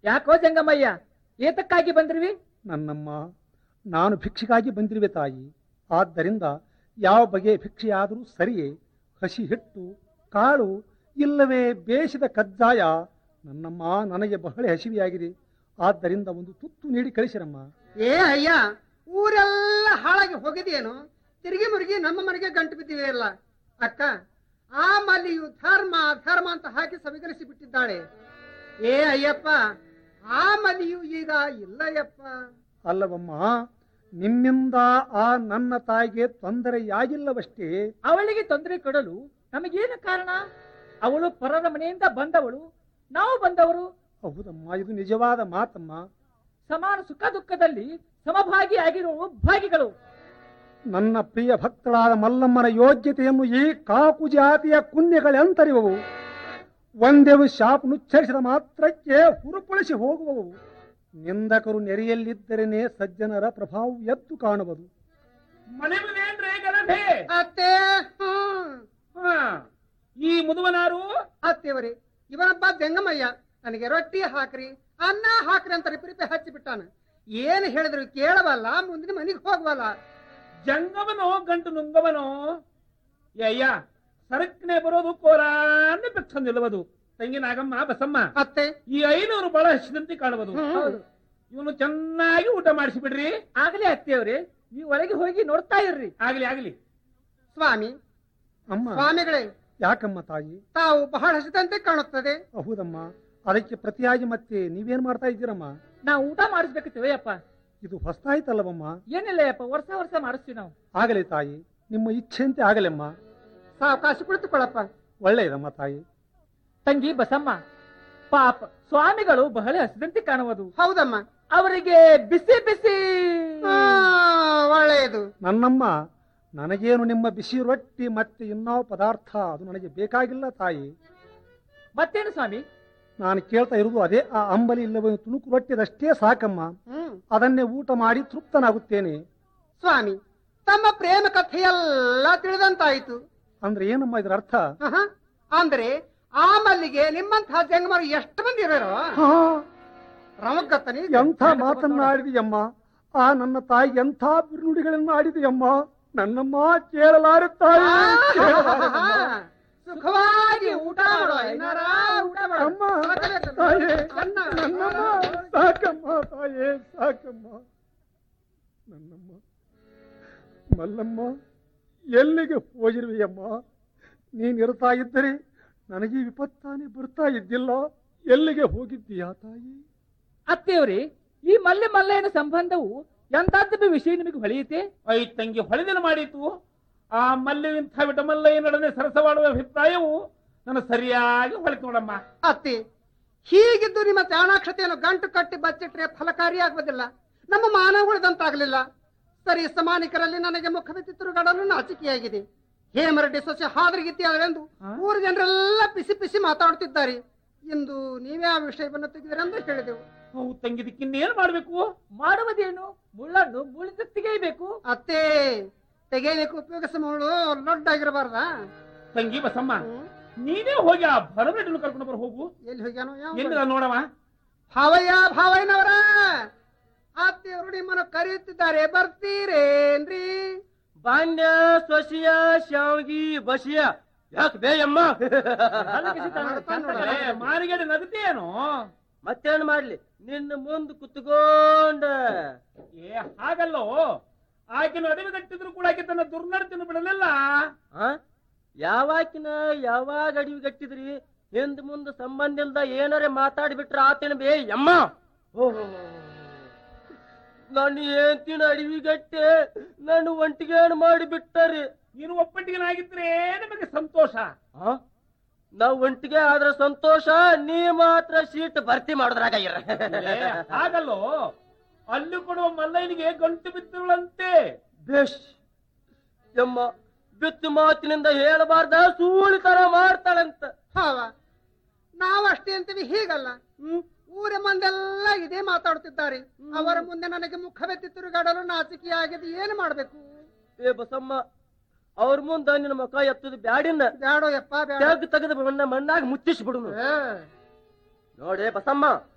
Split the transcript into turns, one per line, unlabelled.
ಯಾಕೋ ಜಂಗಮಯ್ಯ ಏತಕ್ಕಾಗಿ ಬಂದ್ರಿವಿ
ನನ್ನಮ್ಮ ನಾನು ಭಿಕ್ಷೆಗಾಗಿ ಬಂದಿರುವೆ ತಾಯಿ ಆದ್ದರಿಂದ ಯಾವ ಬಗೆಯ ಭಿಕ್ಷೆಯಾದರೂ ಸರಿಯೇ ಹಸಿ ಹಿಟ್ಟು ಕಾಳು ಇಲ್ಲವೇ ಬೇಯಿಸಿದ ಕಜ್ಜಾಯ ನನ್ನಮ್ಮ ನನಗೆ ಬಹಳ ಹಸಿವೆಯಾಗಿದೆ ಆದ್ದರಿಂದ ಒಂದು ತುತ್ತು ನೀಡಿ ಕಳಿಸಿರಮ್ಮ
ಏ ಅಯ್ಯ ಊರೆಲ್ಲ ಹಾಳಾಗಿ ಹೋಗಿದೇನು ತಿರುಗಿ ಮುರುಗಿ ನಮ್ಮ ಮನೆಗೆ ಗಂಟು ಬಿದ್ದಿವೆ ಅಲ್ಲ ಅಕ್ಕ ಆ ಮಲ್ಲಿಯು ಧರ್ಮ ಧರ್ಮ ಅಂತ ಹಾಕಿ ಸವಿಗರಿಸಿ ಬಿಟ್ಟಿದ್ದಾಳೆ ಏ ಅಯ್ಯಪ್ಪ ಆ ಮಲ್ಲಿಯು ಈಗ ಇಲ್ಲಯ್ಯಪ್ಪ
ಅಲ್ಲವಮ್ಮ ನಿಮ್ಮಿಂದ ಆ ನನ್ನ ತಾಯಿಗೆ ತೊಂದರೆಯಾಗಿಲ್ಲವಷ್ಟೇ
ಅವಳಿಗೆ ತೊಂದರೆ ಕೊಡಲು ನಮಗೇನು ಕಾರಣ ಅವಳು ಪರರ ಮನೆಯಿಂದ ಬಂದವಳು ನಾವು ಬಂದವರು
ಹೌದಮ್ಮ ಇದು ನಿಜವಾದ ಮಾತಮ್ಮ
ಸಮಾನ ಸುಖ ದುಃಖದಲ್ಲಿ ಸಮಭಾಗಿ ಆಗಿರುವ ಭಾಗಿಗಳು
ನನ್ನ ಪ್ರಿಯ ಭಕ್ತಳಾದ ಮಲ್ಲಮ್ಮನ ಯೋಗ್ಯತೆಯನ್ನು ಈ ಕಾಕು ಜಾತಿಯ ಕುನ್ಯಗಳೆಂತರಿವವು ಒಂದೆವು ಶಾಪ್ ನುಚ್ಚರಿಸಿದ ಮಾತ್ರಕ್ಕೆ ಹುರುಪುಳಿಸಿ ಹೋಗುವವು ನಿಂದಕರು ನೆರೆಯಲ್ಲಿದ್ದರೇನೆ ಸಜ್ಜನರ ಪ್ರಭಾವ ಎದ್ದು ಕಾಣುವುದು
ಮನೆ ಮನೇನ್ರೇ ಗಲಭೆ
ಅತ್ತೆ ಹ್ಮ್
ಹಾ. ಈ ಮುದುವನಾರು
ಅತ್ತೇವರಿ ಇವನೊಬ್ಬ ಜಂಗಮಯ್ಯ ನನಗೆ ರೊಟ್ಟಿ ಹಾಕ್ರಿ ಅನ್ನ ಹಾಕ್ರಿ ಅಂತ ರಿಪಿ ಹಚ್ಚಿ ಬಿಟ್ಟಾನ ಏನ್ ಹೇಳಿದ್ರು ಕೇಳವಲ್ಲ ಮುಂದಿನ ಮನೆಗೆ ಹೋಗವಲ್ಲ
ಜಂಗಮನೋ ಗಂಟು ನುಂಗವನೋ ಏ ಅಯ್ಯ ಸರಕ್ಕನೆ ಬರೋದು ಕೋಲಾನ್ನ ಬೆಚ್ಚ ನಿಲ್ಲುವುದು ತಂಗಿ ನಾಗಮ್ಮ ಬಸಮ್ಮ
ಅತ್ತೆ
ಈ ಐನೂರು ಬಹಳ ಹಸಿದಂತೆ ಕಾಣುವುದು
ಹ್ಮ್.
ಇವನು ಚೆನ್ನಾಗಿ ಊಟ ಮಾಡಿಸಿ ಬಿಡ್ರಿ
ಆಗಲೇ ಅತ್ತೆಯವ್ರೆ ನೀವು ಒಳಗೆ ಹೋಗಿ ನೋಡ್ತಾ ಇರ್ರಿ
ಆಗ್ಲಿ ಆಗ್ಲಿ
ಸ್ವಾಮಿ
ಅಮ್ಮ
ಸ್ವಾಮಿಗಳೇ
ಯಾಕಮ್ಮ ತಾಯಿ
ತಾವು ಬಹಳ ಹಸಿದಂತೆ ಕಾಣುತ್ತದೆ
ಹೌದಮ್ಮ ಅದಕ್ಕೆ ಪ್ರತಿಯಾಗಿ ಮತ್ತೆ ನೀವೇನ್ ಮಾಡ್ತಾ ಇದ್ದೀರಮ್ಮ
ನಾವು ಊಟ ಮಾಡಿಸ್ಬೇಕಿತ್ತು ಅಯ್ಯಪ್ಪ
ಇದು ಹೊಸ್ತಾಯ್ತಲ್ಲವಮ್ಮ
ಏನಿಲ್ಲ ಯಪ್ಪ ವರ್ಷ ವರ್ಷ ಮಾಡಿಸ್ತೀವಿ ನಾವು
ಆಗಲಿ ತಾಯಿ ನಿಮ್ಮ ಇಚ್ಛೆಂತೆ ಆಗಲೆಮ್ಮ
ಸಾವಕಾಶ ಕುಳಿತುಕೊಳ್ಳಪ್ಪ
ಒಳ್ಳೆಯದಮ್ಮ ತಾಯಿ
ತಂಗಿ ಬಸಮ್ಮ ಪಾಪ ಸ್ವಾಮಿಗಳು ಬಹಳ ಹಸಿದಂತೆ ಕಾಣುವುದು
ಹೌದಮ್ಮ
ಅವರಿಗೆ ಬಿಸಿ ಬಿಸಿ
ಆ, ಒಳ್ಳೆಯದು
ನನ್ನಮ್ಮ ನನಗೇನು ನಿಮ್ಮ ಬಿಸಿ ರೊಟ್ಟಿ ಮತ್ತೆ ಇನ್ನೂ ಪದಾರ್ಥ ಅದು ನನಗೆ ಬೇಕಾಗಿಲ್ಲ ತಾಯಿ
ಮತ್ತೇನು ಸ್ವಾಮಿ
ನಾನು ಕೇಳ್ತಾ ಇರುವುದು ಅದೇ ಆ ಅಂಬಲಿ ಇಲ್ಲವೇ ತುಣುಕು ರೊಟ್ಟಿದಷ್ಟೇ ಸಾಕಮ್ಮ
ಹ್ಮ್
ಅದನ್ನೇ ಊಟ ಮಾಡಿ ತೃಪ್ತನಾಗುತ್ತೇನೆ
ಸ್ವಾಮಿ ತಮ್ಮ ಪ್ರೇಮ ಕಥೆಯೆಲ್ಲ ತಿಳಿದಂತಾಯಿತು
ಅಂದ್ರೆ ಏನಮ್ಮ ಇದರ ಅರ್ಥ
ಆಹಾ. ಅಂದ್ರೆ ಆ ಮಲ್ಲಿಗೆ ನಿಮ್ಮಂತಹ ಜಂಗಮರು ಎಷ್ಟು ಮಂದಿ ಇರೋರು
ಹಾ,
ರಮಗತ್ತನಿ
ಎಂಥ ಮಾತನ್ನ ಆಡಿದೆಯಮ್ಮ ಆ ನನ್ನ ತಾಯಿ ಎಂಥ ಬಿರುನುಡಿಗಳನ್ನು ಆಡಿದೆಯಮ್ಮ ನನ್ನಮ್ಮ ಕೇಳಲಾರೆ ತಾಯಿ ಕೇಳಲಾರೆನಮ್ಮ.
ಸುಖವಾಗಿ ಊಟ ಮಾಡೋ ಏನಾರ ಊಟ ಮಾಡೋ
ಅಮ್ಮ ತಾಯೇ
ಅನ್ನ
ನನ್ನಮ್ಮ ಸಾಕಮ್ಮ ತಾಯೇ ಸಾಕಮ್ಮ ನನ್ನಮ್ಮ ಮಲ್ಲಮ್ಮ ಎಲ್ಲಿಗೆ ಹೋಗಿರುವೆಯಮ್ಮ ನೀನ್ ಇರ್ತಾ ಇದ್ದರೆ ನನಗೆ ಈ ವಿಪತ್ತಾನೆ ಬರ್ತಾ ಇದ್ದಿಲ್ಲ ಎಲ್ಲಿಗೆ ಹೋಗಿದ್ದೀಯಾ ತಾಯಿ
ಅತ್ತೆಯವ್ರೆ ಈ ಮಲ್ಲೆ ಮಲ್ಲೆಯನ ಸಂಬಂಧವು ಎಂತಾದ್ದು ವಿಷಯ ನಿಮಗೆ ಹೊಳೆಯುತ್ತೆ
ಐ ತಂಗಿ ಹೊಳೆದನ ಮಾಡಿತು ಆ ಮಲ್ಲಿವಿಂಥ ವಿಟಮಲ್ಲಯ್ಯ ನಡನೆ ಸರಸವಾಡುವ ಅಭಿಪ್ರಾಯವು ನನ್ನ ಸರಿಯಾಗಿ ಹೊಳಿತು ನೋಡಮ್ಮ
ಅತ್ತಿ ಹೀಗಿದ್ದು ನಿಮ್ಮ ಚಾಣಾಕ್ಷತೆಯನ್ನು ಗಂಟು ಕಟ್ಟಿ ಬಚ್ಚಿಟ್ರೆ ಫಲಕಾರಿಯಾಗುವುದಿಲ್ಲ ನಮ್ಮ ಮಾನ ಉಳಿದಂತಾಗಲಿಲ್ಲ ಸರಿ ಸಮಾನಿಕರಲ್ಲಿ ನನಗೆ ಮುಖವೆತ್ತಿ ತಿರುಗಾಡಲು ನಾಚಿಕೆಯಾಗಿದೆ ಹೇಮರೆಡ್ಡಿ ಸೊಸೆ ಹಾದರಿಗಿತ್ತಿಯಾದರೆಂದು ಊರು ಜನರೆಲ್ಲ ಪಿಸಿ ಪಿಸಿ ಮಾತಾಡುತ್ತಿದ್ದಾರೆ ಇಂದು ನೀವೇ ಆ ವಿಷಯವನ್ನು ತೆಗೆದಿರೆಂದು ಹೇಳಿದೆವು
ಅವು ತಂಗಿದಕ್ಕಿನ್ನೇನು ಮಾಡ್ಬೇಕು
ಮಾಡುವುದೇನು ಮುಳ್ಳನ್ನು ಮುಳಿದ ತೆಗೆಯಬೇಕು
ಅತ್ತೆ ತೆಗೆಯಲಿಕ್ಕೆ ಉಪಯೋಗಿಸುವವಳು ಲೊಡ್ಡಾಗಿರಬಾರ್ದ
ತಂಗಿ ಬಸಮ್ಮ ನೀನೇ ಹೋಗಿ ಆ ಭರಮೆಡ್ಡನ್ನು ಕರ್ಕೊಂಡು ಬರ ಹೋಗು
ಎಲ್ಲಿ ಹೋಗ್ಯಾನೋ ಯಾವ
ಎಲ್ಲಿದ ನೋಡವ
ಭಾವಯ್ಯ ಭಾವಯ್ಯನವರ ಅತ್ತೆಯವರು ನಿಮ್ಮನ್ನು ಕರೆಯುತ್ತಿದ್ದಾರೆ ಬರ್ತೀರೇನ್ರಿ
ಬಾಂಡ್ಯ ಸೊಸಿಯ ಶಾವ್ಗಿ ಬಸಿಯ ಯಾಕೆ ಬೇಯಮ್ಮ
ಏ, ಮಾರಿಗಡೆ ನಗತಿಯೇನು
ಮತ್ತೇನ್ ಮಾಡ್ಲಿ ನಿನ್ನ ಮುಂದ್ ಕುತ್ಕೊಂಡ
ಏ ಹಾಗಲ್ಲೋ ಆಕೆನು ಅಡವಿ ಕಟ್ಟಿದ್ರು ಕೂಡ ಆಕೆ ತನ್ನ ದುರ್ನಡತೆಯನ್ನು ಬಿಡಲಿಲ್ಲ
ಆ? ಯಾವಾಕಿನ ಯಾವಾಗ ಅಡಿವಿ ಗಟ್ಟಿದ್ರಿ ಹಿಂದ್ ಮುಂದ್ ಸಂಬಂಧ ಇಲ್ದ ಏನಾರೆ ಮಾತಾಡ್ಬಿಟ್ರ ಆತೇನ ಬೇ ಯಮ್ಮ ಓಹೋ ನಾನು ಏಂತಿನ ಅಡಿವಿ ಗಟ್ಟೆ ನಾನು ಒಂಟಿಗೇನು ಮಾಡಿ ಬಿಟ್ಟರಿ
ನೀನು ಒಪ್ಪಟ್ಟಿಗೆನಾಗಿದ್ರೆ ನಿಮಗೆ ಸಂತೋಷ
ಆ? ನಾವ್ ಒಂಟಿಗೆ ಆದ್ರ ಸಂತೋಷ ನೀ ಮಾತ್ರ ಸೀಟ್ ಭರ್ತಿ ಮಾಡೋದ್ರಾಗ ಇರ
ಏ, ಹಾಗಲ್ಲೋ ಅಲ್ಲಿ ಕೊಡುವ ಮಲ್ಲಯ್ಯನಿಗೆ ಗಂಟು ಬಿದ್ದಿರುಳಂತೆ
ಬೇಷ್ ಯಮ್ಮ ಬಿತ್ತು ಮಾತಿನಿಂದ ಹೇಳಬಾರ್ದ ಸೂಳಿ ತರ ಮಾಡ್ತಾಳಂತ
ಹಾವ ನಾವು ಅಷ್ಟೇ ಅಂತೀವಿ ಹೀಗಲ್ಲ ಊರ ಮಂದೆಲ್ಲ ಇದೇ ಮಾತಾಡುತ್ತಿದ್ದಾರೆ ಅವರ ಮುಂದೆ ನನಗೆ ಮುಖವೆತ್ತಿ ತಿರುಗಾಡಲು ನಾಚಿಕೆಯಾಗಿದೆ ಏನು ಮಾಡ್ಬೇಕು
ಏ ಬಸಮ್ಮ ಅವ್ರ ಮುಂದ ನಿನ್ನ ಮುಖ ಎತ್ತದ ಬ್ಯಾಡಿನ
ಬ್ಯಾಡೋ ಯಪ್ಪ ಬ್ಯಾಡ
ತೆಗ್ ತೆಗೆದು ಮಣ್ಣ ಮಣ್ಣಾಗ ಮುಚ್ಚಿಸ್ಬಿಡುನು
ಏ,
ನೋಡೇ ಬಸಮ್ಮ